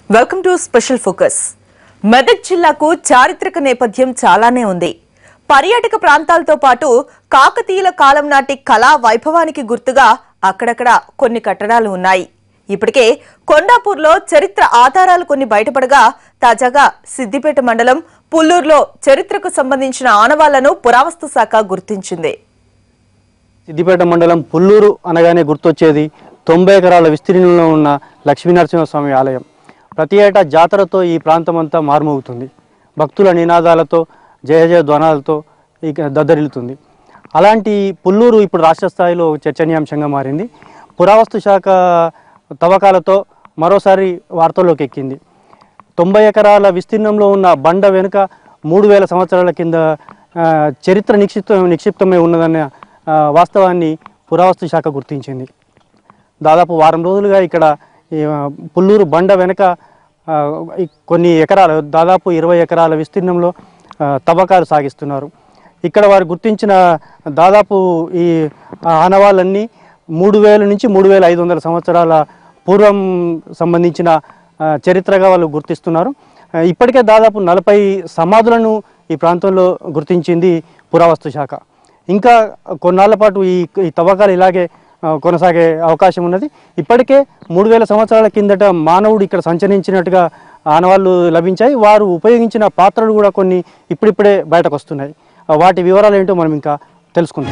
welcome to special focus Medak జిల్లాకు చారిత్రక నేపథ్యం చాలానే ఉంది పర్యాటక ప్రాంతాలతో పాటు కాకతీయుల కాలం నాటి కళా వైభవానికి గుర్తుగా అక్కడక్కడ కొన్ని కట్టడాలు ఉన్నాయి ఇప్పటికే కొండాపూర్లో చరిత్ర ఆధారాలు కొన్ని బయటపడగా తాజాగా సిద్దిపేట మండలం పుల్లూరులో చరిత్రకు సంబంధించిన ఆనవాళ్లను పురావస్తు శాఖ గుర్తించింది సిద్దిపేట మండలం పుల్లూరు అనగానే గుర్తొచ్చేది తొంభై ఎకరాల విస్తీర్ణంలో ఉన్న లక్ష్మీనరసింహస్వామి ఆలయం ప్రతి ఏటా జాతరతో ఈ ప్రాంతం అంతా మారుమోగుతుంది భక్తుల నినాదాలతో జయ జయ ధ్వనాలతో ఇక దద్దరిల్లుతుంది అలాంటి పుల్లూరు ఇప్పుడు రాష్ట్ర స్థాయిలో చర్చనీయాంశంగా మారింది పురావస్తు శాఖ తవ్వకాలతో మరోసారి వార్తల్లోకి ఎక్కింది తొంభై ఎకరాల విస్తీర్ణంలో ఉన్న బండ వెనుక మూడు వేల సంవత్సరాల కింద ఆ, చరిత్ర నిక్షిప్త నిక్షిప్తమై ఉన్నదన్న ఆ, వాస్తవాన్ని పురావస్తు శాఖ గుర్తించింది దాదాపు వారం రోజులుగా ఇక్కడ ఈ, ఆ, పుల్లూరు బండ వెనుక ఆ, ఈ కొన్ని ఎకరాలు దాదాపు ఇరవై ఎకరాల విస్తీర్ణంలో ఆ, తవ్వకాలు సాగిస్తున్నారు ఇక్కడ వారు గుర్తించిన దాదాపు ఈ ఆనవాళ్ళన్నీ మూడు వేల నుంచి మూడు వేల ఐదు వందల సంవత్సరాల పూర్వం సంబంధించిన ఆ, చరిత్రగా వాళ్ళు గుర్తిస్తున్నారు ఆ, ఇప్పటికే దాదాపు నలభై సమాధులను ఈ ప్రాంతంలో గుర్తించింది పురావస్తు శాఖ ఇంకా కొన్నాళ్ల పాటు ఈ ఈ తవ్వకాలు ఇలాగే ఆ, కొనసాగే అవకాశం ఉన్నది ఇప్పటికే మూడు వేల సంవత్సరాల కిందట మానవుడు ఇక్కడ సంచరించినట్టుగా ఆనవాళ్ళు లభించాయి వారు ఉపయోగించిన పాత్రలు కూడా కొన్ని ఇప్పుడిప్పుడే బయటకు వస్తున్నాయి ఆ, వాటి వివరాలు ఏంటో మనం ఇంకా తెలుసుకుందాం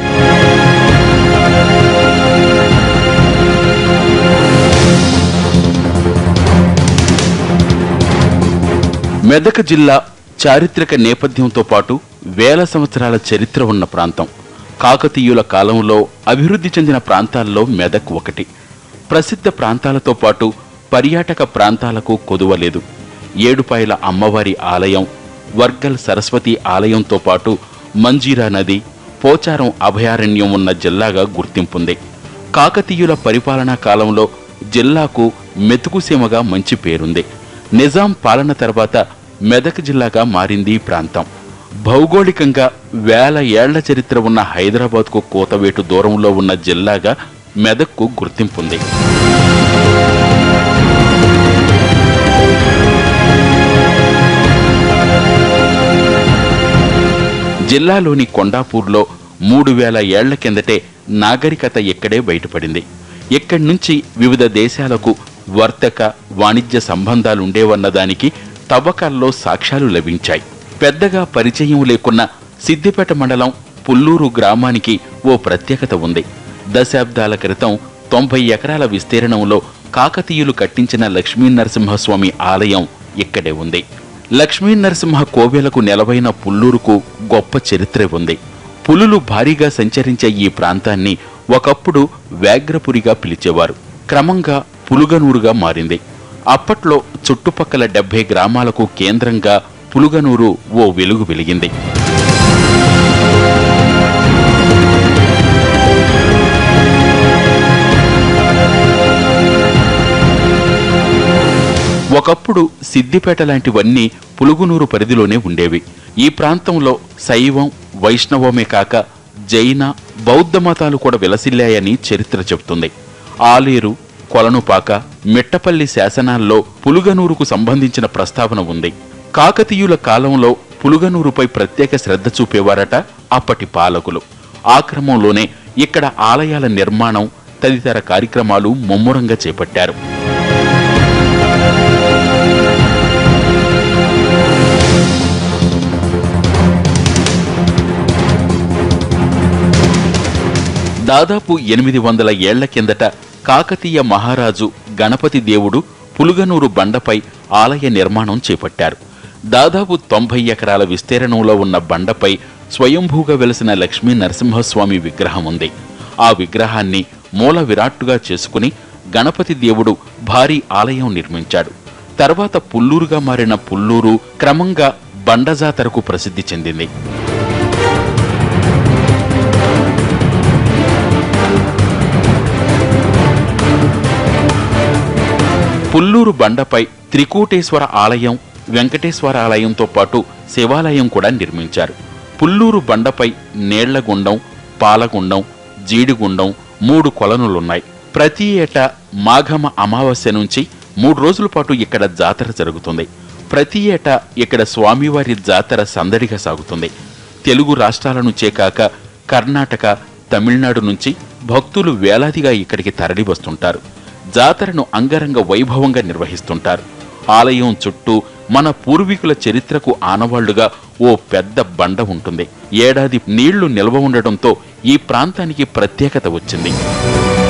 మెదక్ జిల్లా చారిత్రక నేపథ్యంతో పాటు వేల సంవత్సరాల చరిత్ర ఉన్న ప్రాంతం కాకతీయుల కాలంలో అభివృద్ధి చెందిన ప్రాంతాల్లో మెదక్ ఒకటి ప్రసిద్ధ ప్రాంతాలతో పాటు పర్యాటక ప్రాంతాలకు కొదువలేదు ఏడుపాయల అమ్మవారి ఆలయం వర్గల్ సరస్వతి ఆలయంతో పాటు మంజీరా నది పోచారం అభయారణ్యం ఉన్న జిల్లాగా గుర్తింపుంది కాకతీయుల పరిపాలనా కాలంలో జిల్లాకు మెతుకుసీమగా మంచి పేరుంది నిజాం పాలన తర్వాత మెదక్ జిల్లాగా మారింది ఈ ప్రాంతం భౌగోళికంగా వేల ఏళ్ల చరిత్ర ఉన్న హైదరాబాద్కు కోతవేటు దూరంలో ఉన్న జిల్లాగా మెదక్కు గుర్తింపుంది జిల్లాలోని కొండాపూర్లో మూడు వేల ఏళ్ల కిందటే నాగరికత ఇక్కడే బయటపడింది ఇక్కడి నుంచి వివిధ దేశాలకు వర్తక వాణిజ్య సంబంధాలుండేవన్నదానికి తవ్వకాల్లో సాక్ష్యాలు లభించాయి పెద్దగా పరిచయం లేకున్న సిద్దిపేట మండలం పుల్లూరు గ్రామానికి ఓ ప్రత్యేకత ఉంది దశాబ్దాల క్రితం తొంభై ఎకరాల విస్తీర్ణంలో కాకతీయులు కట్టించిన లక్ష్మీ నరసింహస్వామి ఆలయం ఇక్కడే ఉంది లక్ష్మీ నరసింహ కోవెలకు నెలవైన పుల్లూరుకు గొప్ప చరిత్ర ఉంది పులులు భారీగా సంచరించే ఈ ప్రాంతాన్ని ఒకప్పుడు వ్యాఘ్రపురిగా పిలిచేవారు క్రమంగా పులుగనూరుగా మారింది అప్పట్లో చుట్టుపక్కల డెబ్బై గ్రామాలకు కేంద్రంగా పులుగనూరు ఓ వెలుగు వెలిగింది ఒకప్పుడు సిద్దిపేట లాంటివన్నీ పులుగునూరు పరిధిలోనే ఉండేవి ఈ ప్రాంతంలో శైవం వైష్ణవమే కాక జైన బౌద్ధ మతాలు కూడా విలసిల్లాయని చరిత్ర చెబుతుంది ఆలేరు కొలనుపాక మిట్టపల్లి శాసనాల్లో పులుగనూరుకు సంబంధించిన ప్రస్తావన ఉంది కాకతీయుల కాలంలో పులుగనూరుపై ప్రత్యేక శ్రద్ధ చూపేవారట అప్పటి పాలకులు ఆ క్రమంలోనే ఇక్కడ ఆలయాల నిర్మాణం తదితర కార్యక్రమాలు ముమ్మరంగా చేపట్టారు దాదాపు ఎనిమిది వందల ఏళ్ల కిందట కాకతీయ మహారాజు గణపతి దేవుడు పులుగనూరు బండపై ఆలయ నిర్మాణం చేపట్టారు దాదాపు తొంభై ఎకరాల విస్తీర్ణంలో ఉన్న బండపై స్వయంభూగా వెలిసిన లక్ష్మీ నరసింహస్వామి విగ్రహం ఉంది ఆ విగ్రహాన్ని మూల విరాట్టుగా చేసుకుని గణపతి దేవుడు భారీ ఆలయం నిర్మించాడు తర్వాత పుల్లూరుగా మారిన పుల్లూరు క్రమంగా బండజాతరకు ప్రసిద్ధి చెందింది పుల్లూరు బండపై త్రికూటేశ్వర ఆలయం వెంకటేశ్వర ఆలయంతో పాటు శివాలయం కూడా నిర్మించారు పుల్లూరు బండపై నీళ్లగుండం పాలగుండం జీడిగుండం మూడు కొలనులున్నాయి ప్రతి ఏటా మాఘమ అమావాస్య నుంచి మూడు రోజుల పాటు ఇక్కడ జాతర జరుగుతుంది ప్రతి ఏటా ఇక్కడ స్వామివారి జాతర సందడిగా సాగుతుంది తెలుగు రాష్ట్రాల నుంచే కాక కర్ణాటక తమిళనాడు నుంచి భక్తులు వేలాదిగా ఇక్కడికి తరలి వస్తుంటారు జాతరను అంగరంగ వైభవంగా నిర్వహిస్తుంటారు ఆలయం చుట్టూ మన పూర్వీకుల చరిత్రకు ఆనవాళ్లుగా ఓ పెద్ద బండ ఉంటుంది ఏడాది నీళ్లు నిల్వ ఉండడంతో ఈ ప్రాంతానికి ప్రత్యేకత వచ్చింది